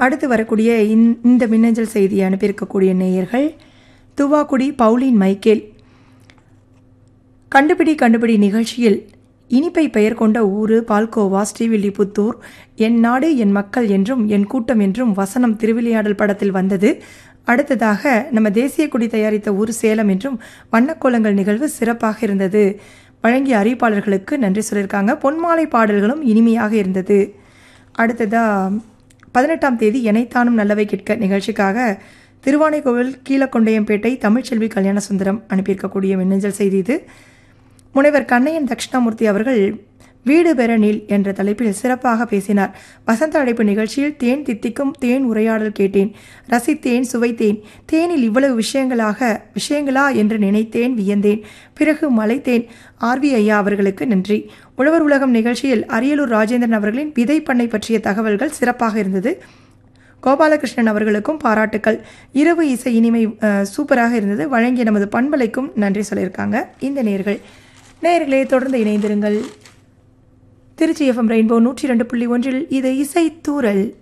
அடுத்து வரக்கூடிய இந்- இந்த மின்னஞ்சல் செய்தியை அனுப்பியிருக்கக்கூடிய நேயர்கள் துவாக்குடி பவுலின் மைக்கேல் கண்டுபிடி கண்டுபிடி நிகழ்ச்சியில் இனிப்பை பெயர் கொண்ட ஊரு பால்கோவா ஸ்ரீவில்லிபுத்தூர் என் நாடு என் மக்கள் என்றும் என் கூட்டம் என்றும் வசனம் திருவிளையாடல் படத்தில் வந்தது அடுத்ததாக நம்ம தேசிய கொடி தயாரித்த ஊர் சேலம் என்றும் வண்ணக்கோலங்கள் நிகழ்வு சிறப்பாக இருந்தது வழங்கிய அறிவிப்பாளர்களுக்கு நன்றி சொல்லியிருக்காங்க பொன்மாலை பாடல்களும் இனிமையாக இருந்தது அடுத்ததா பதினெட்டாம் தேதி எனைத்தானும் நல்லவை கேட்க நிகழ்ச்சிக்காக திருவானைக்கோவில் கீழக்கொண்டையம்பேட்டை தமிழ்ச்செல்வி கல்யாணசுந்தரம் அனுப்பியிருக்கக்கூடிய மின்னஞ்சல் செய்தி இது முனைவர் கண்ணையன் தட்சிணாமூர்த்தி அவர்கள் வீடு பெற நீல் என்ற தலைப்பில் சிறப்பாக பேசினார் வசந்த அழைப்பு நிகழ்ச்சியில் தேன் தித்திக்கும் தேன் உரையாடல் கேட்டேன் ரசித்தேன் சுவைத்தேன் தேனில் இவ்வளவு விஷயங்களாக விஷயங்களா என்று நினைத்தேன் வியந்தேன் பிறகு மலைத்தேன் ஆர்வி ஐயா அவர்களுக்கு நன்றி உழவர் உலகம் நிகழ்ச்சியில் அரியலூர் ராஜேந்திரன் அவர்களின் விதை பண்ணை பற்றிய தகவல்கள் சிறப்பாக இருந்தது கோபாலகிருஷ்ணன் அவர்களுக்கும் பாராட்டுக்கள் இரவு இசை இனிமை அஹ், சூப்பராக இருந்தது வழங்கிய நமது பண்பலைக்கும் நன்றி சொல்லியிருக்காங்க இந்த நேர்கள் நேயர்களே தொடர்ந்து இணைந்திருங்கள் திருச்சி எஃப்எம் ரெயின்போ நூற்றி ரெண்டு புள்ளி ஒன்றில் இது இசை தூரல்